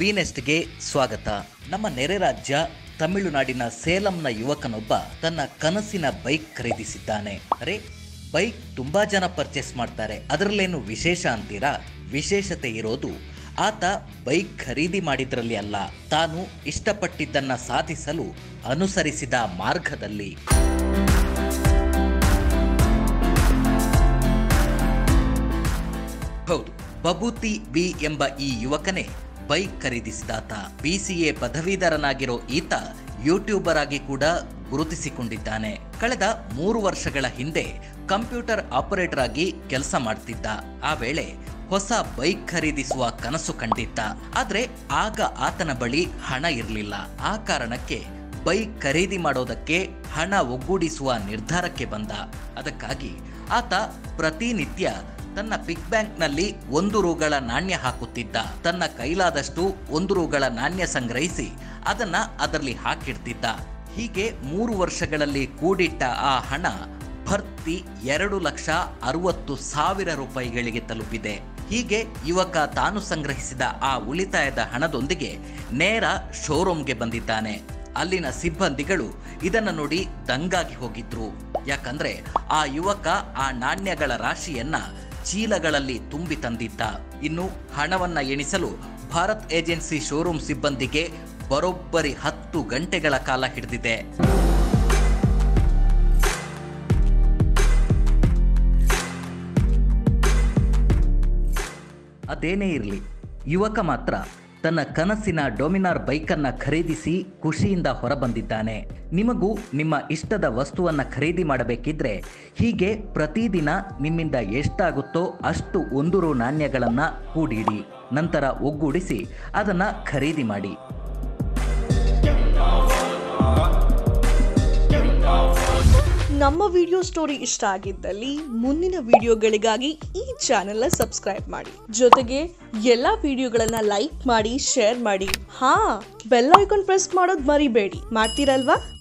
ಬೀನೆಸ್ಟ್ಗೆ ಸ್ವಾಗತ ನಮ್ಮ ನೆರೆ ರಾಜ್ಯ ತಮಿಳುನಾಡಿನ ಸೇಲಂನ ಯುವಕನೊಬ್ಬ ತನ್ನ ಕನಸಿನ ಬೈಕ್ ಖರೀದಿಸಿದ್ದಾನೆ ಅರೆ ಬೈಕ್ ತುಂಬಾ ಜನ ಪರ್ಚೇಸ್ ಮಾಡ್ತಾರೆ ಅದರಲ್ಲೇನು ವಿಶೇಷ ಅಂತೀರಾ ವಿಶೇಷತೆ ಇರೋದು ಆತ ಬೈಕ್ ಖರೀದಿ ಮಾಡಿದ್ರಲ್ಲಿ ಅಲ್ಲ ತಾನು ಇಷ್ಟಪಟ್ಟಿದ್ದನ್ನ ಸಾಧಿಸಲು ಅನುಸರಿಸಿದ ಮಾರ್ಗದಲ್ಲಿ ಹೌದು ಬಬೂತಿ ಬಿ ಎಂಬ ಈ ಯುವಕನೇ ಬೈಕ್ ಖರೀದಿಸಿದಾತ ಬಿಸಿಎ ಪದವೀಧರನಾಗಿರೋ ಈತ ಯೂಟ್ಯೂಬರ್ ಆಗಿ ಕೂಡ ಗುರುತಿಸಿಕೊಂಡಿದ್ದಾನೆ ಕಳೆದ ಮೂರು ವರ್ಷಗಳ ಹಿಂದೆ ಕಂಪ್ಯೂಟರ್ ಆಪರೇಟರ್ ಆಗಿ ಕೆಲಸ ಮಾಡ್ತಿದ್ದ ಆ ವೇಳೆ ಹೊಸ ಬೈಕ್ ಖರೀದಿಸುವ ಕನಸು ಕಂಡಿದ್ದ ಆದ್ರೆ ಆಗ ಆತನ ಬಳಿ ಹಣ ಇರಲಿಲ್ಲ ಆ ಕಾರಣಕ್ಕೆ ಬೈಕ್ ಖರೀದಿ ಮಾಡೋದಕ್ಕೆ ಹಣ ಒಗ್ಗೂಡಿಸುವ ನಿರ್ಧಾರಕ್ಕೆ ಬಂದ ಅದಕ್ಕಾಗಿ ಆತ ಪ್ರತಿನಿತ್ಯ ತನ್ನ ಪಿಗ್ ಬ್ಯಾಂಕ್ನಲ್ಲಿ ಒಂದು ರೂಗಳ ನಾಣ್ಯ ಹಾಕುತ್ತಿದ್ದ ತನ್ನ ಕೈಲಾದಷ್ಟು ಒಂದು ರೂಗಳ ನಾಣ್ಯ ಸಂಗ್ರಹಿಸಿ ಅದನ್ನ ಅದರಲ್ಲಿ ಹಾಕಿಡ್ತಿದ್ದ ಹೀಗೆ ಮೂರು ವರ್ಷಗಳಲ್ಲಿ ಕೂಡಿಟ್ಟ ಆ ಹಣ ಭರ್ತಿ ಎರಡು ಲಕ್ಷ ಅರವತ್ತು ಸಾವಿರ ರೂಪಾಯಿಗಳಿಗೆ ತಲುಪಿದೆ ಹೀಗೆ ಯುವಕ ತಾನು ಸಂಗ್ರಹಿಸಿದ ಆ ಉಳಿತಾಯದ ಹಣದೊಂದಿಗೆ ನೇರ ಶೋರೂಮ್ಗೆ ಬಂದಿದ್ದಾನೆ ಅಲ್ಲಿನ ಸಿಬ್ಬಂದಿಗಳು ಇದನ್ನು ನೋಡಿ ದಂಗಾಗಿ ಹೋಗಿದ್ರು ಯಾಕಂದ್ರೆ ಆ ಯುವಕ ಆ ನಾಣ್ಯಗಳ ರಾಶಿಯನ್ನ ಚೀಲಗಳಲ್ಲಿ ತುಂಬಿ ತಂದಿದ್ದ ಇನ್ನು ಹಣವನ್ನ ಎಣಿಸಲು ಭಾರತ್ ಏಜೆನ್ಸಿ ಶೋರೂಮ್ ಸಿಬ್ಬಂದಿಗೆ ಬರೋಬ್ಬರಿ ಹತ್ತು ಗಂಟೆಗಳ ಕಾಲ ಹಿಡಿದಿದೆ ಅದೇನೇ ಇರಲಿ ಯುವಕ ಮಾತ್ರ ತನ್ನ ಕನಸಿನ ಡೊಮಿನಾರ್ ಬೈಕನ್ನ ಖರೀದಿಸಿ ಖುಷಿಯಿಂದ ಹೊರಬಂದಿದ್ದಾನೆ ನಿಮಗೂ ನಿಮ್ಮ ಇಷ್ಟದ ವಸ್ತುವನ್ನ ಖರೀದಿ ಮಾಡಬೇಕಿದ್ರೆ ಹೀಗೆ ಪ್ರತಿದಿನ ನಿಮ್ಮಿಂದ ಎಷ್ಟಾಗುತ್ತೋ ಅಷ್ಟು ಒಂದು ರು ನಾಣ್ಯಗಳನ್ನ ಕೂಡಿಡಿ ನಂತರ ಒಗ್ಗೂಡಿಸಿ ಅದನ್ನ ಖರೀದಿ ಮಾಡಿ ನಮ್ಮ ವಿಡಿಯೋ ಸ್ಟೋರಿ ಇಷ್ಟ ಆಗಿದ್ದಲ್ಲಿ ಮುಂದಿನ ವಿಡಿಯೋಗಳಿಗಾಗಿ ಈ ಚಾನೆಲ್ನ ಸಬ್ಸ್ಕ್ರೈಬ್ ಮಾಡಿ ಜೊತೆಗೆ ಎಲ್ಲ ವಿಡಿಯೋಗಳನ್ನ ಲೈಕ್ ಮಾಡಿ ಶೇರ್ ಮಾಡಿ ಹಾ ಬೆಲ್ ಐಕಾನ್ ಪ್ರೆಸ್ ಮಾಡೋದು ಮರಿಬೇಡಿ ಮಾಡ್ತೀರಲ್ವಾ